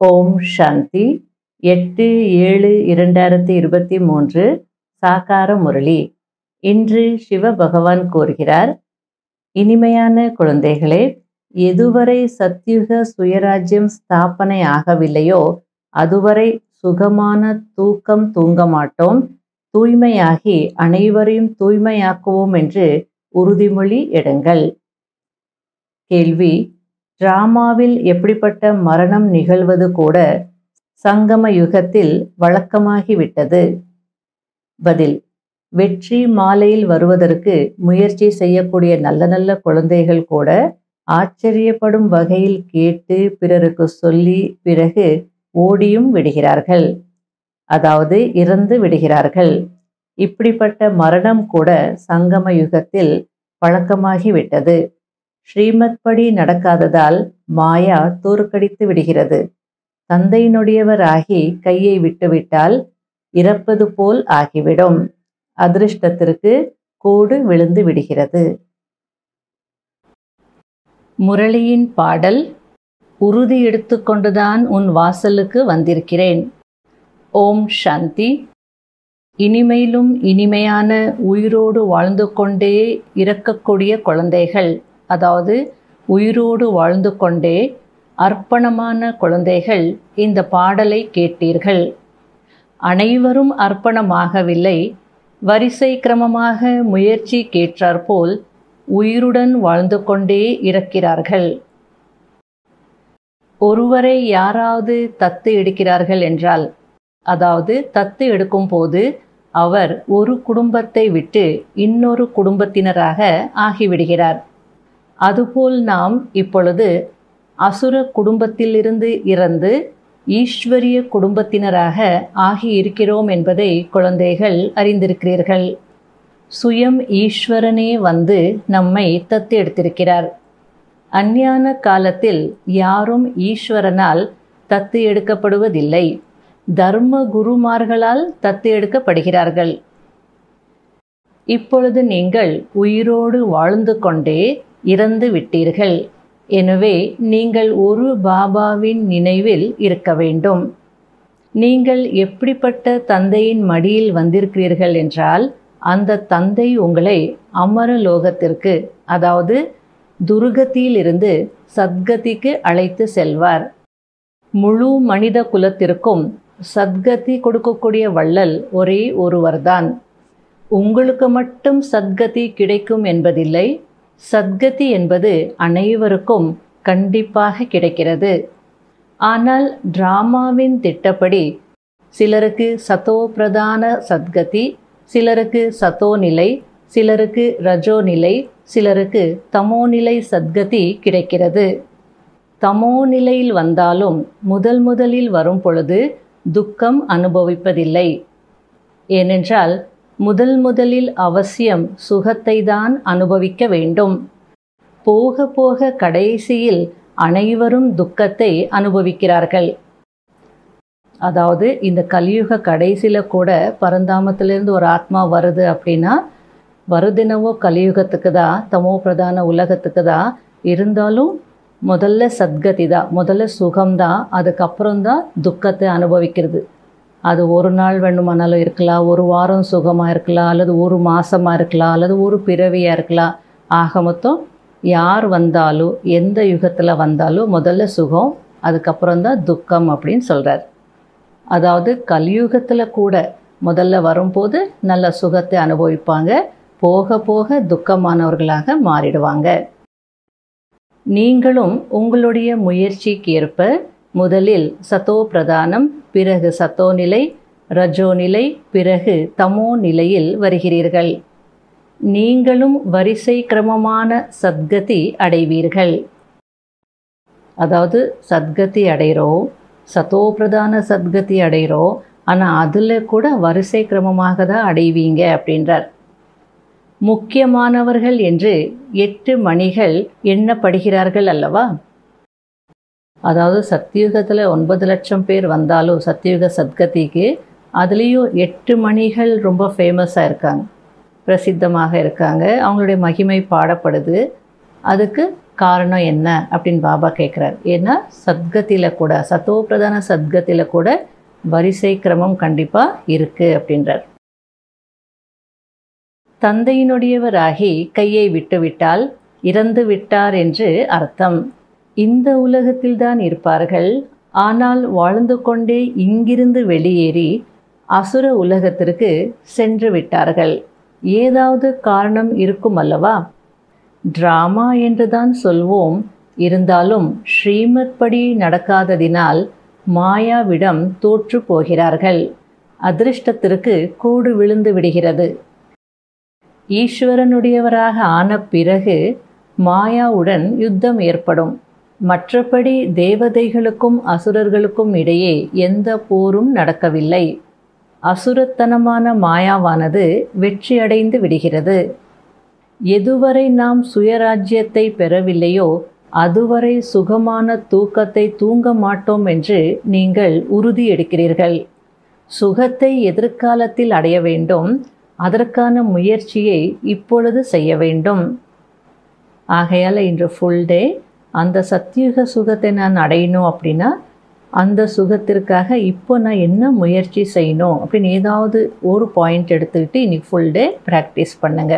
ஓம் சாந்தி எட்டு ஏழு இரண்டாயிரத்தி இருபத்தி மூன்று சாகார முரளி இன்று சிவபகவான் கூறுகிறார் இனிமையான குழந்தைகளே எதுவரை சத்யுக சுயராஜ்யம் ஸ்தாபனை ஆகவில்லையோ அதுவரை சுகமான தூக்கம் தூங்க மாட்டோம் தூய்மையாகி அனைவரையும் தூய்மையாக்குவோம் என்று உறுதிமொழி எடுங்கள் கேள்வி டிராமாவில் எப்படிப்பட்ட மரணம் நிகழ்வது கூட சங்கம யுகத்தில் வழக்கமாகிவிட்டது பதில் வெற்றி மாலையில் வருவதற்கு முயற்சி செய்யக்கூடிய நல்ல நல்ல குழந்தைகள் கூட ஆச்சரியப்படும் வகையில் கேட்டு பிறருக்கு சொல்லி பிறகு ஓடியும் விடுகிறார்கள் அதாவது இறந்து விடுகிறார்கள் இப்படிப்பட்ட மரணம் கூட சங்கம யுகத்தில் பழக்கமாகிவிட்டது ஸ்ரீமத் படி நடக்காததால் மாயா தோற்கடித்து விடுகிறது தந்தையினுடையவராகி கையை விட்டுவிட்டால் இறப்பது போல் ஆகிவிடும் அதிர்ஷ்டத்திற்கு கோடு விழுந்து விடுகிறது முரளியின் பாடல் உறுதி எடுத்துக்கொண்டுதான் உன் வாசலுக்கு வந்திருக்கிறேன் ஓம் சாந்தி இனிமையிலும் இனிமையான உயிரோடு வாழ்ந்து கொண்டே இறக்கக்கூடிய குழந்தைகள் அதாவது உயிரோடு வாழ்ந்து கொண்டே அர்ப்பணமான குழந்தைகள் இந்த பாடலை கேட்டீர்கள் அனைவரும் அர்ப்பணமாகவில்லை வரிசை கிரமமாக முயற்சி கேட்டாற்போல் உயிருடன் வாழ்ந்து கொண்டே இருக்கிறார்கள் ஒருவரை யாராவது தத்து எடுக்கிறார்கள் என்றால் அதாவது தத்து எடுக்கும் போது அவர் ஒரு குடும்பத்தை விட்டு இன்னொரு குடும்பத்தினராக ஆகிவிடுகிறார் அதுபோல் நாம் இப்பொழுது அசுர குடும்பத்திலிருந்து இறந்து ஈஸ்வரிய குடும்பத்தினராக ஆகி இருக்கிறோம் என்பதை குழந்தைகள் அறிந்திருக்கிறீர்கள் சுயம் ஈஸ்வரனே வந்து நம்மை தத்து எடுத்திருக்கிறார் அஞ்ஞான காலத்தில் யாரும் ஈஸ்வரனால் தத்து எடுக்கப்படுவதில்லை தர்ம குருமார்களால் தத்து எடுக்கப்படுகிறார்கள் இப்பொழுது நீங்கள் உயிரோடு வாழ்ந்து கொண்டே இறந்து விட்டீர்கள் எனவே நீங்கள் ஒரு பாபாவின் நினைவில் இருக்க வேண்டும் நீங்கள் எப்படிப்பட்ட தந்தையின் மடியில் வந்திருக்கிறீர்கள் என்றால் அந்த தந்தை உங்களை அமர லோகத்திற்கு அதாவது துர்கத்தியிலிருந்து சத்கதிக்கு அழைத்து செல்வார் முழு மனித குலத்திற்கும் சத்கதி கொடுக்கக்கூடிய வள்ளல் ஒரே ஒருவர்தான் உங்களுக்கு மட்டும் சத்கதி கிடைக்கும் என்பதில்லை சத்கதி என்பது அனைவருக்கும் கண்டிப்பாக கிடைக்கிறது ஆனால் டிராமாவின் திட்டப்படி சிலருக்கு சத்தோ பிரதான சத்கதி சிலருக்கு சத்தோ நிலை சிலருக்கு ரஜோ நிலை சிலருக்கு தமோ நிலை சத்கதி கிடைக்கிறது தமோ நிலையில் வந்தாலும் முதல் முதலில் வரும் பொழுது துக்கம் அனுபவிப்பதில்லை ஏனென்றால் முதல் முதலில் அவசியம் சுகத்தை தான் அனுபவிக்க வேண்டும் போக போக கடைசியில் அனைவரும் துக்கத்தை அனுபவிக்கிறார்கள் அதாவது இந்த கலியுக கடைசியில் கூட பரந்தாமத்திலிருந்து ஒரு ஆத்மா வருது அப்படின்னா வருதினவோ கலியுகத்துக்கு தான் தமோ பிரதான உலகத்துக்கு தான் இருந்தாலும் முதல்ல சத்கதி தான் முதல்ல சுகம்தான் அதுக்கப்புறம் தான் துக்கத்தை அனுபவிக்கிறது அது ஒரு நாள் வேணுமானாலும் இருக்கலாம் ஒரு வாரம் சுகமாக இருக்கலாம் அல்லது ஒரு மாதமாக இருக்கலாம் அல்லது ஒரு பிறவியாக இருக்கலாம் ஆக மொத்தம் யார் வந்தாலும் எந்த யுகத்தில் வந்தாலும் முதல்ல சுகம் அதுக்கப்புறம் தான் துக்கம் அப்படின்னு சொல்கிறார் அதாவது கலியுகத்தில் கூட முதல்ல வரும்போது நல்ல சுகத்தை அனுபவிப்பாங்க போக போக துக்கமானவர்களாக மாறிடுவாங்க நீங்களும் உங்களுடைய முயற்சிக்கு ஏற்ப முதலில் சத்தோ பிரதானம் பிறகு சத்தோ நிலை ரஜோ நிலை பிறகு தமோ நிலையில் வருகிறீர்கள் நீங்களும் வரிசை கிரமமான சத்கதி அடைவீர்கள் அதாவது சத்கதி அடைகிறோம் சத்தோ பிரதான சத்கதி அடைகிறோம் ஆனால் அதில் கூட வரிசை கிரமமாக தான் அடைவீங்க அப்படின்றார் முக்கியமானவர்கள் என்று எட்டு மணிகள் எண்ணப்படுகிறார்கள் அல்லவா அதாவது சத்தியுகத்தில் ஒன்பது லட்சம் பேர் வந்தாலும் சத்தியுக சத்கதிக்கு அதுலேயும் எட்டு மணிகள் ரொம்ப ஃபேமஸாக இருக்காங்க பிரசித்தமாக இருக்காங்க அவங்களுடைய மகிமை பாடப்படுது அதுக்கு காரணம் என்ன அப்படின்னு பாபா கேட்குறார் ஏன்னா சத்கத்தியில் கூட சத்தோ பிரதான சத்கத்தியில் கூட வரிசை கிரமம் கண்டிப்பாக இருக்குது அப்படின்றார் தந்தையினுடையவராகி கையை விட்டுவிட்டால் இறந்து விட்டார் என்று அர்த்தம் இந்த உலகத்தில்தான் இருப்பார்கள் ஆனால் வாழ்ந்து கொண்டே இங்கிருந்து வெளியேறி அசுர உலகத்திற்கு சென்று விட்டார்கள் ஏதாவது காரணம் இருக்கும் அல்லவா டிராமா என்றுதான் சொல்வோம் இருந்தாலும் ஸ்ரீமத் படி நடக்காததினால் மாயாவிடம் தோற்று போகிறார்கள் அதிர்ஷ்டத்திற்கு கூடு விழுந்து விடுகிறது ஈஸ்வரனுடையவராக ஆன பிறகு மாயாவுடன் யுத்தம் ஏற்படும் மற்றபடி தேவதைகளுக்கும் அசுரர்களுக்கும் இடையே எந்த போரும் நடக்கவில்லை அசுரத்தனமான மாயாவானது வெற்றியடைந்து விடுகிறது எதுவரை நாம் சுயராஜ்யத்தை பெறவில்லையோ அதுவரை சுகமான தூக்கத்தை தூங்க மாட்டோம் என்று நீங்கள் உறுதி எடுக்கிறீர்கள் சுகத்தை எதிர்காலத்தில் அடைய வேண்டும் அதற்கான முயற்சியை இப்பொழுது செய்ய வேண்டும் ஆகையால் இன்று ஃபுல் டே அந்த சத்தியுக சுகத்தை நான் அடையணும் அப்படின்னா அந்த சுகத்திற்காக இப்போ நான் என்ன முயற்சி செய்யணும் அப்படின்னு ஏதாவது ஒரு பாயிண்ட் எடுத்துக்கிட்டு இன்னைக்கு ஃபுல் டே ப்ராக்டிஸ் பண்ணுங்க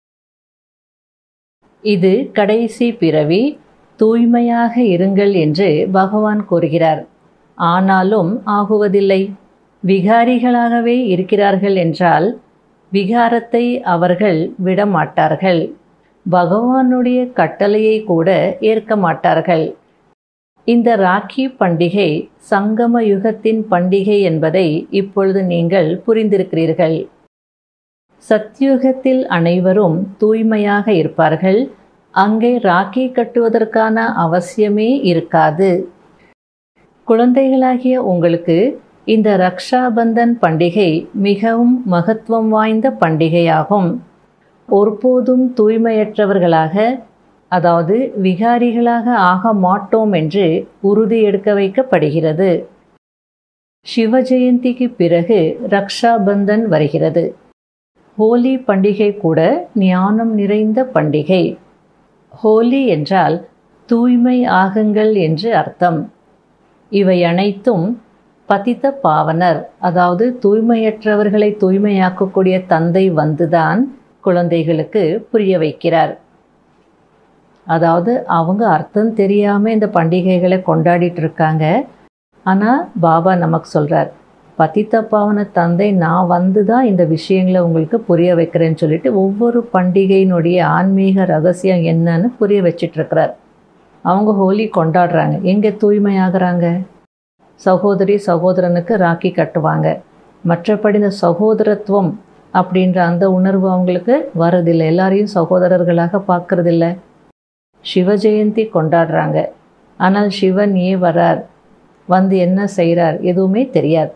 இது கடைசி பிறவி தூய்மையாக இருங்கள் என்று பகவான் கூறுகிறார் ஆனாலும் ஆகுவதில்லை விகாரிகளாகவே இருக்கிறார்கள் என்றால் விகாரத்தை அவர்கள் விடமாட்டார்கள் பகவானுடைய கட்டளையை கூட ஏற்க மாட்டார்கள் இந்த ராக்கி பண்டிகை சங்கம யுகத்தின் பண்டிகை என்பதை இப்பொழுது நீங்கள் புரிந்திருக்கிறீர்கள் சத்யுகத்தில் அனைவரும் தூய்மையாக இருப்பார்கள் அங்கே ராக்கி கட்டுவதற்கான அவசியமே இருக்காது குழந்தைகளாகிய உங்களுக்கு இந்த ரக்ஷாபந்தன் பண்டிகை மிகவும் மகத்துவம் வாய்ந்த பண்டிகையாகும் ஒருபோதும் தூய்மையற்றவர்களாக அதாவது விகாரிகளாக ஆக மாட்டோம் என்று உறுதி எடுக்க வைக்கப்படுகிறது சிவ ஜெயந்திக்கு பிறகு ரக்ஷாபந்தன் வருகிறது ஹோலி பண்டிகை கூட ஞானம் நிறைந்த பண்டிகை ஹோலி என்றால் தூய்மை ஆகுங்கள் என்று அர்த்தம் இவை அனைத்தும் பதித்த பாவனர் அதாவது தூய்மையற்றவர்களை தூய்மையாக்கக்கூடிய தந்தை வந்துதான் குழந்தைகளுக்கு புரிய வைக்கிறார் அதாவது அவங்க அர்த்தம் தெரியாமல் இந்த பண்டிகைகளை கொண்டாடிட்டு இருக்காங்க ஆனால் பாபா நமக்கு சொல்கிறார் பதித்த பாவன தந்தை நான் வந்து தான் இந்த விஷயங்களை உங்களுக்கு புரிய வைக்கிறேன்னு சொல்லிட்டு ஒவ்வொரு பண்டிகையினுடைய ஆன்மீக ரகசியம் என்னன்னு புரிய வச்சிட்ருக்கிறார் அவங்க ஹோலி கொண்டாடுறாங்க எங்கே தூய்மையாகிறாங்க சகோதரி சகோதரனுக்கு ராக்கி கட்டுவாங்க மற்றபடி இந்த சகோதரத்துவம் அப்படின்ற அந்த உணர்வு அவங்களுக்கு வரதில்லை எல்லாரையும் சகோதரர்களாக பார்க்கறதில்ல சிவ ஜெயந்தி கொண்டாடுறாங்க ஆனால் சிவன் ஏன் வரார் வந்து என்ன செய்கிறார் எதுவுமே தெரியாது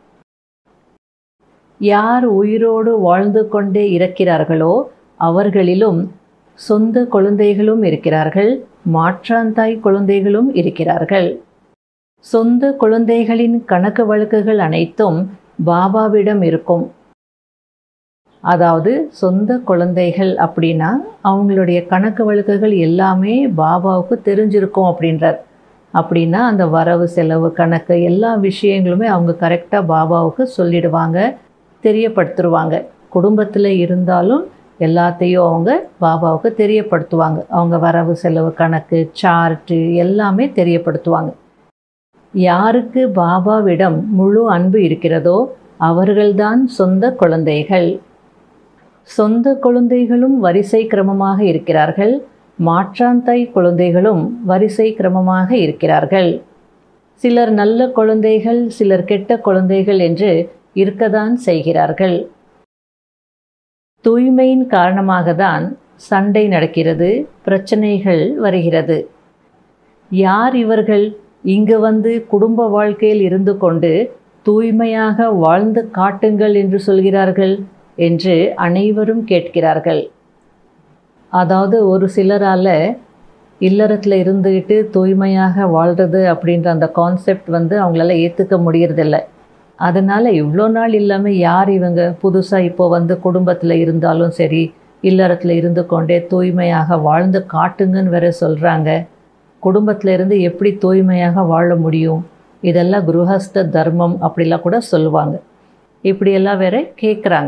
யார் உயிரோடு வாழ்ந்து கொண்டே இருக்கிறார்களோ அவர்களிலும் சொந்த குழந்தைகளும் இருக்கிறார்கள் மாற்றாந்தாய் குழந்தைகளும் இருக்கிறார்கள் சொந்த குழந்தைகளின் கணக்கு வழக்குகள் அனைத்தும் பாபாவிடம் இருக்கும் அதாவது சொந்த குழந்தைகள் அப்படின்னா அவங்களுடைய கணக்கு வழக்குகள் எல்லாமே பாபாவுக்கு தெரிஞ்சிருக்கும் அப்படின்றார் அப்படின்னா அந்த வரவு செலவு கணக்கு எல்லா விஷயங்களுமே அவங்க கரெக்டாக பாபாவுக்கு சொல்லிடுவாங்க தெரியப்படுத்துருவாங்க குடும்பத்தில் இருந்தாலும் எல்லாத்தையும் அவங்க பாபாவுக்கு தெரியப்படுத்துவாங்க அவங்க வரவு செலவு கணக்கு சார்ட்டு எல்லாமே தெரியப்படுத்துவாங்க யாருக்கு பாபாவிடம் முழு அன்பு இருக்கிறதோ அவர்கள்தான் சொந்த குழந்தைகள் சொந்த குழந்தைகளும் வரிசை கிரமமாக இருக்கிறார்கள் மாற்றாந்தாய் குழந்தைகளும் வரிசை கிரமமாக இருக்கிறார்கள் சிலர் நல்ல குழந்தைகள் சிலர் கெட்ட குழந்தைகள் என்று இருக்கதான் செய்கிறார்கள் தூய்மையின் காரணமாக தான் சண்டை நடக்கிறது பிரச்சனைகள் வருகிறது யார் இவர்கள் இங்கு வந்து குடும்ப வாழ்க்கையில் இருந்து கொண்டு தூய்மையாக வாழ்ந்து காட்டுங்கள் என்று சொல்கிறார்கள் என்று அனைவரும் கேட்கிறார்கள் அதாவது ஒரு சிலரால் இல்லறத்தில் இருந்துக்கிட்டு தூய்மையாக வாழ்கிறது அப்படின்ற அந்த கான்செப்ட் வந்து அவங்களால ஏற்றுக்க முடியறதில்ல அதனால் இவ்வளோ நாள் இல்லாமல் யார் இவங்க புதுசாக இப்போ வந்து குடும்பத்தில் இருந்தாலும் சரி இல்லறத்தில் இருந்து கொண்டே தூய்மையாக வாழ்ந்து காட்டுங்கன்னு வேற சொல்கிறாங்க குடும்பத்தில் இருந்து எப்படி தூய்மையாக வாழ முடியும் இதெல்லாம் குருஹஸ்த தர்மம் அப்படிலாம் கூட சொல்லுவாங்க இப்படியெல்லாம் வேற கேட்குறாங்க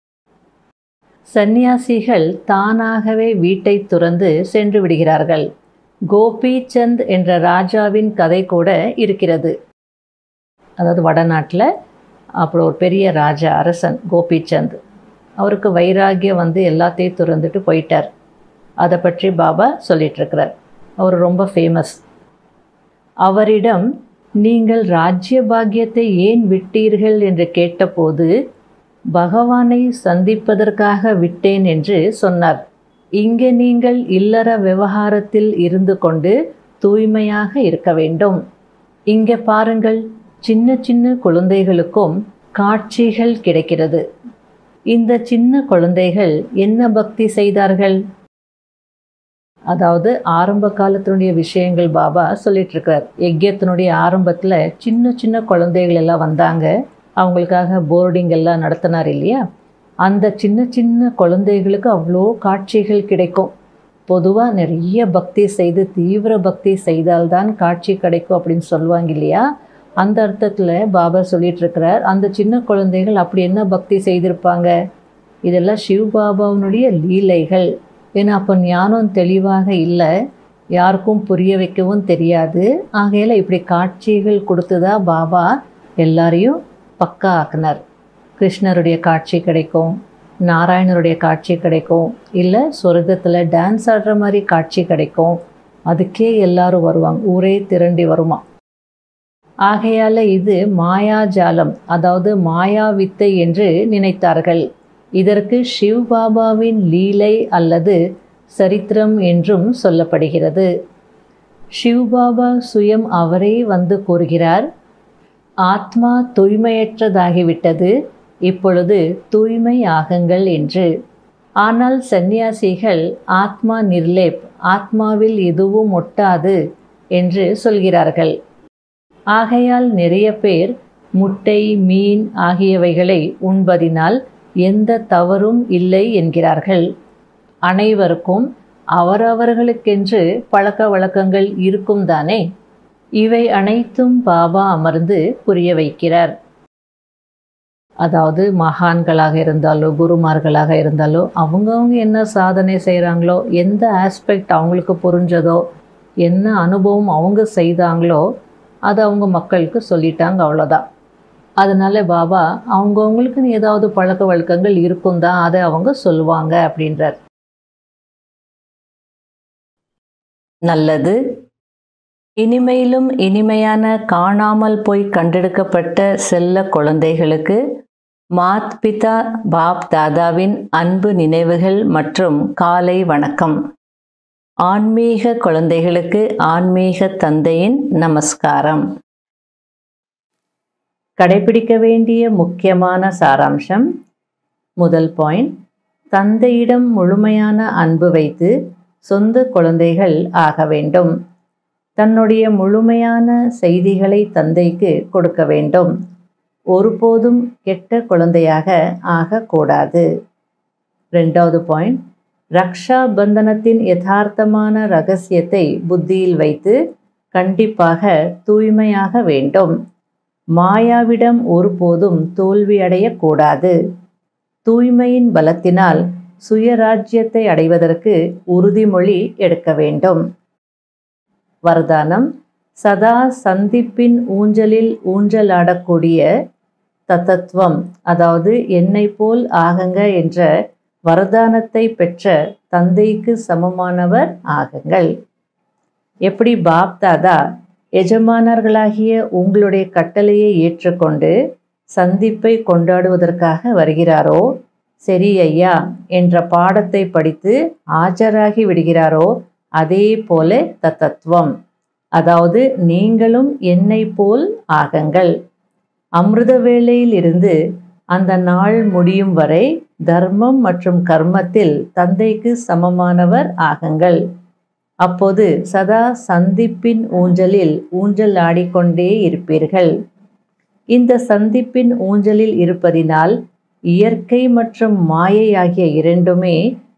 சந்நியாசிகள் தானாகவே வீட்டை துறந்து சென்று விடுகிறார்கள் கோபிச்சந்த் என்ற ராஜாவின் கதை கூட இருக்கிறது அதாவது வடநாட்டில் அப்புறம் ஒரு பெரிய ராஜா அரசன் கோபிச்சந்த் அவருக்கு வைராகியம் வந்து எல்லாத்தையும் துறந்துட்டு போயிட்டார் அதை பற்றி பாபா சொல்லிகிட்ருக்கிறார் அவர் ரொம்ப ஃபேமஸ் அவரிடம் நீங்கள் ராஜ்ய பாக்கியத்தை ஏன் விட்டீர்கள் என்று கேட்டபோது பகவானை சந்திப்பதற்காக விட்டேன் என்று சொன்னார் இங்கே நீங்கள் இல்லற விவகாரத்தில் இருந்து கொண்டு தூய்மையாக இருக்க வேண்டும் இங்கே பாருங்கள் சின்ன சின்ன குழந்தைகளுக்கும் காட்சிகள் கிடைக்கிறது இந்த சின்ன குழந்தைகள் என்ன பக்தி செய்தார்கள் அதாவது ஆரம்ப காலத்தினுடைய விஷயங்கள் பாபா சொல்லிட்டு இருக்கார் யஜ்யத்தினுடைய ஆரம்பத்தில் சின்ன சின்ன குழந்தைகள் எல்லாம் வந்தாங்க அவங்களுக்காக போர்டிங் எல்லாம் நடத்தினார் இல்லையா அந்த சின்ன சின்ன குழந்தைகளுக்கு அவ்வளோ காட்சிகள் கிடைக்கும் பொதுவாக நிறைய பக்தி செய்து தீவிர பக்தி செய்தால்தான் காட்சி கிடைக்கும் அப்படின்னு சொல்லுவாங்க இல்லையா அந்த அர்த்தத்தில் பாபா சொல்லிட்டு இருக்கிறார் அந்த சின்ன குழந்தைகள் அப்படி என்ன பக்தி செய்திருப்பாங்க இதெல்லாம் சிவ் பாபாவினுடைய லீலைகள் ஏன்னா அப்போ ஞானம் தெளிவாக இல்லை யாருக்கும் புரிய வைக்கவும் தெரியாது ஆகையில் இப்படி காட்சிகள் கொடுத்து தான் பாபா எல்லாரையும் பக்கா ஆக்குனார் கிருஷ்ணருடைய காட்சி கிடைக்கும் நாராயணருடைய காட்சி கிடைக்கும் இல்லை சொர்க்கத்தில் டான்ஸ் ஆடுற மாதிரி காட்சி கிடைக்கும் அதுக்கே எல்லாரும் வருவாங்க ஊரே திரண்டி வருமா ஆகையால் இது மாயாஜாலம் அதாவது மாயா வித்தை என்று நினைத்தார்கள் இதற்கு சிவ் பாபாவின் லீலை அல்லது சரித்திரம் என்றும் சொல்லப்படுகிறது சிவ் பாபா சுயம் அவரே வந்து கூறுகிறார் ஆத்மா தூய்மையற்றதாகிவிட்டது இப்பொழுது தூய்மை ஆகுங்கள் என்று ஆனால் சந்நியாசிகள் ஆத்மா நிர்லேப் ஆத்மாவில் எதுவும் ஒட்டாது என்று சொல்கிறார்கள் ஆகையால் நிறைய பேர் முட்டை மீன் ஆகியவைகளை உண்பதினால் எந்த தவறும் இல்லை என்கிறார்கள் அனைவருக்கும் அவரவர்களுக்கென்று பழக்க வழக்கங்கள் இருக்கும் தானே இவை அனைத்தும் பாபா அமர்ந்து புரிய வைக்கிறார் அதாவது மகான்களாக இருந்தாலோ குருமார்களாக இருந்தாலோ அவங்கவுங்க என்ன சாதனை செய்கிறாங்களோ எந்த ஆஸ்பெக்ட் அவங்களுக்கு புரிஞ்சதோ என்ன அனுபவம் அவங்க செய்தாங்களோ அதை அவங்க மக்களுக்கு சொல்லிட்டாங்க அவ்வளோதான் அதனால பாபா அவங்கவுங்களுக்குன்னு ஏதாவது பழக்க வழக்கங்கள் இருக்கும் தான் அதை அவங்க சொல்லுவாங்க அப்படின்றார் நல்லது இனிமையிலும் இனிமையான காணாமல் போய் கண்டெடுக்கப்பட்ட செல்ல குழந்தைகளுக்கு மாத் பிதா பாப் தாதாவின் அன்பு நினைவுகள் மற்றும் காலை வணக்கம் ஆன்மீக குழந்தைகளுக்கு ஆன்மீக தந்தையின் நமஸ்காரம் கடைபிடிக்க வேண்டிய முக்கியமான சாராம்சம் முதல் பாயிண்ட் தந்தையிடம் முழுமையான அன்பு வைத்து சொந்த குழந்தைகள் ஆக வேண்டும் தன்னுடைய முழுமையான செய்திகளை தந்தைக்கு கொடுக்க வேண்டும் ஒருபோதும் கெட்ட குழந்தையாக ஆகக்கூடாது ரெண்டாவது பாயிண்ட் ரக்ஷா பந்தனத்தின் யதார்த்தமான ரகசியத்தை புத்தியில் வைத்து கண்டிப்பாக தூய்மையாக வேண்டும் மாயாவிடம் ஒருபோதும் தோல்வியடையக்கூடாது தூய்மையின் பலத்தினால் சுயராஜ்யத்தை அடைவதற்கு உறுதிமொழி எடுக்க வேண்டும் வரதானம் சதா சந்திப்பின் ஊஞ்சலில் ஊஞ்சலாடக்கூடிய தத்தத்துவம் அதாவது என்னை போல் ஆகுங்க என்ற வரதானத்தை பெற்ற தந்தைக்கு சமமானவர் ஆகுங்கள் எப்படி பாப் தாதா எஜமானர்களாகிய உங்களுடைய கட்டளையை ஏற்றுக்கொண்டு சந்திப்பை கொண்டாடுவதற்காக வருகிறாரோ சரி ஐயா என்ற பாடத்தை படித்து ஆஜராகி விடுகிறாரோ அதே போல தத்தத்துவம் அதாவது நீங்களும் என்னை போல் ஆகுங்கள் அமிர்த வேளையில் இருந்து அந்த நாள் முடியும் வரை தர்மம் மற்றும் கர்மத்தில் தந்தைக்கு சமமானவர் ஆகுங்கள் அப்போது சதா சந்திப்பின் ஊஞ்சலில் ஊஞ்சல் ஆடிக்கொண்டே இருப்பீர்கள் இந்த சந்திப்பின் ஊஞ்சலில் இருப்பதினால் இயற்கை மற்றும் மாயை ஆகிய இரண்டுமே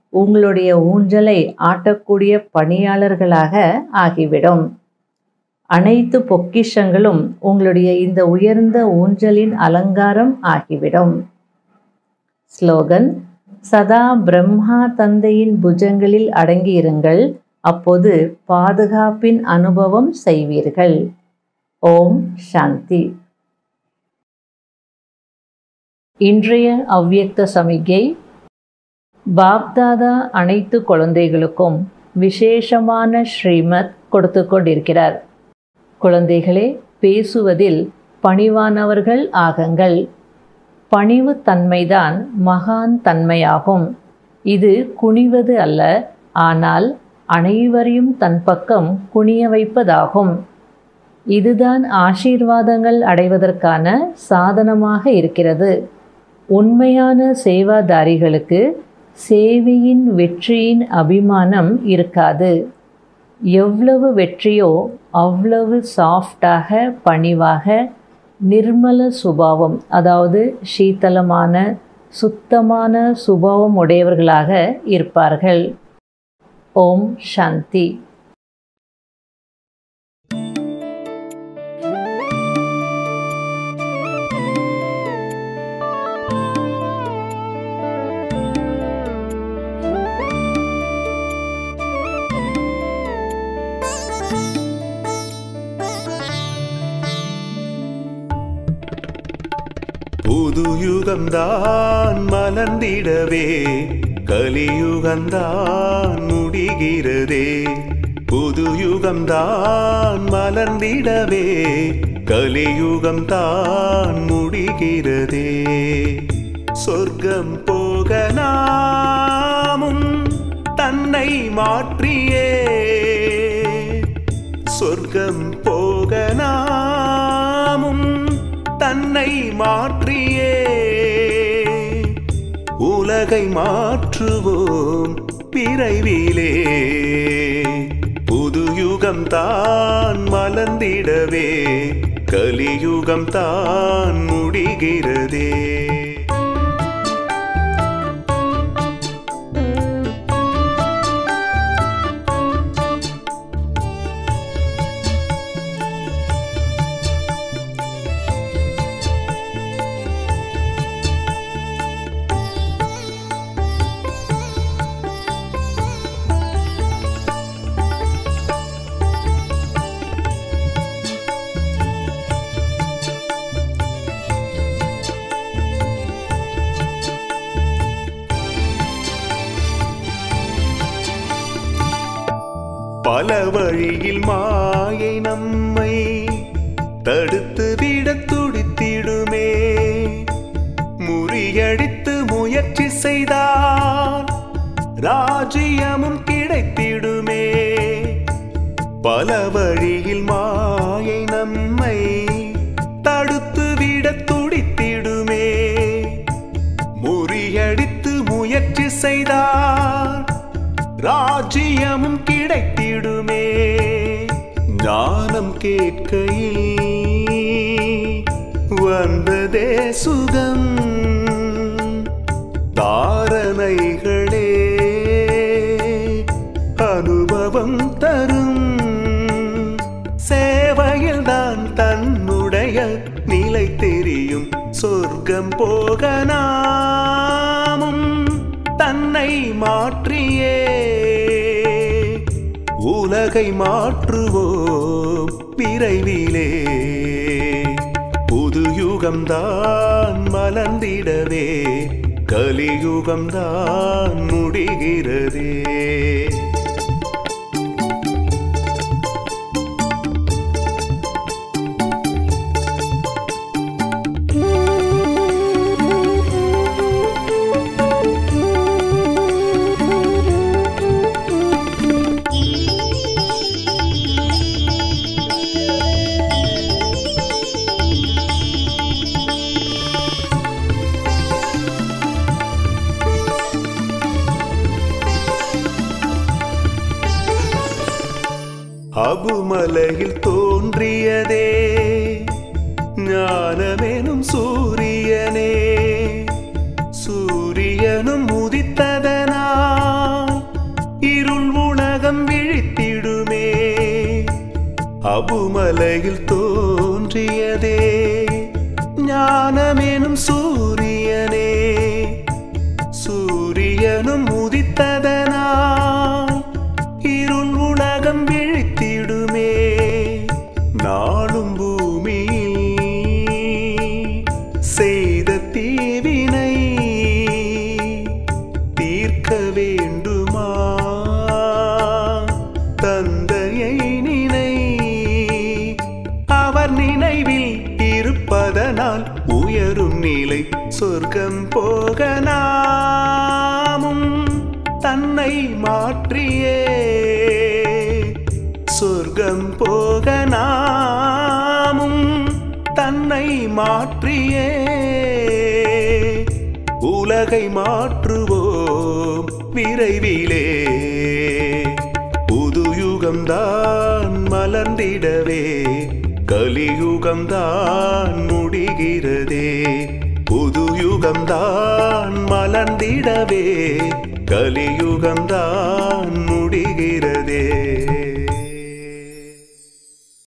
உங்களுடைய ஊஞ்சலை ஆட்டக்கூடிய பணியாளர்களாக ஆகிவிடும் அனைத்து பொக்கிஷங்களும் உங்களுடைய இந்த உயர்ந்த ஊஞ்சலின் அலங்காரம் ஆகிவிடும் ஸ்லோகன் சதா பிரம்மா தந்தையின் புஜங்களில் அடங்கியிருங்கள் அப்போது பாதுகாப்பின் அனுபவம் செய்வீர்கள் ஓம் சாந்தி இன்றைய அவ்வியக்த சமிகை பாப்தாதா அனைத்து குழந்தைகளுக்கும் விசேஷமான ஸ்ரீமத் கொடுத்து கொண்டிருக்கிறார் குழந்தைகளே பேசுவதில் பணிவானவர்கள் ஆகுங்கள் பணிவு தன்மைதான் மகான் தன்மையாகும் இது குனிவது அல்ல ஆனால் அனைவரையும் தன் பக்கம் குனிய வைப்பதாகும் இதுதான் ஆசீர்வாதங்கள் அடைவதற்கான சாதனமாக இருக்கிறது உண்மையான சேவாதாரிகளுக்கு சேவையின் வெற்றியின் அபிமானம் இருக்காது எவ்வளவு வெற்றியோ அவ்வளவு சாஃப்டாக பணிவாக நிர்மல சுபாவம் அதாவது சீத்தலமான சுத்தமான சுபாவம் உடையவர்களாக இருப்பார்கள் ஓம் சாந்தி புது யுகம்தான் மலர்ந்திடவே கலியுகம்தான் முடிகிறதே புது யுகம்தான் மலர்ந்திடவே கலியுகம்தான் முடிகிறதே சொர்க்கம் போக நாமும் தன்னை மாற்றியே சொர்க்கம் போக நாமும் தன்னை மாற்றியே உலகை மாற்றுவோம் விரைவிலே புது யுகம் தான் மலர்ந்திடவே கலியுகம் தான் முடிகிறதே பல வழியில் மாயை நம்மை தடுத்து விட துடித்திடுமே முறியடித்து முயற்சி செய்தால் ராஜ்யமும் கிடைத்திடுமே பல வழியில் மாயை நம்மை தடுத்து விட துடித்திடுமே முறியடித்து முயற்சி செய்தால் ராஜ்யமும் கிடைத்திடுமே ஞானம் கேட்கையில் வந்ததே சுகம் தாரணைகளே அனுபவம் தரும் சேவையில் தான் தன்னுடைய நிலை தெரியும் சொர்க்கம் போக நாமும் தன்னை மாற்றியே உலகை மாற்றுவோம் விரைவிலே புது யுகம்தான் மலர்ந்திடவே கலியுகம்தான் முடிகிறதே அபுமலையில் தோன்றியதே ஞானமெனும் சூரியனே சூரியனும் உதித்ததனால் அபுமலையில் தோன்றியதே ஞானமெனும் சூரியனே சூரியனும் உதித்ததனால் இருள் உலகம் விழித்திடுமே நாளும் பூமியில் செய்த தீவினை தீர்க்க வேண்டுமா தந்தையை நினை அவர் நினைவில் இருப்பதனால் உயரும் நிலை சொர்க்கம் போக நாமும் தன்னை மாற்றியே சொர்க்கம் போக நாமும் தன்னை மாற்றியே உலகை மாற்றுவோம் விரைவிலே புது யுகம்தான் மலர்ந்திடவே கலியுகம்தான் முடிகிறதே புது யுகம்தான் மலர்ந்திடவே கலியுகம்தான் முடிகிறதே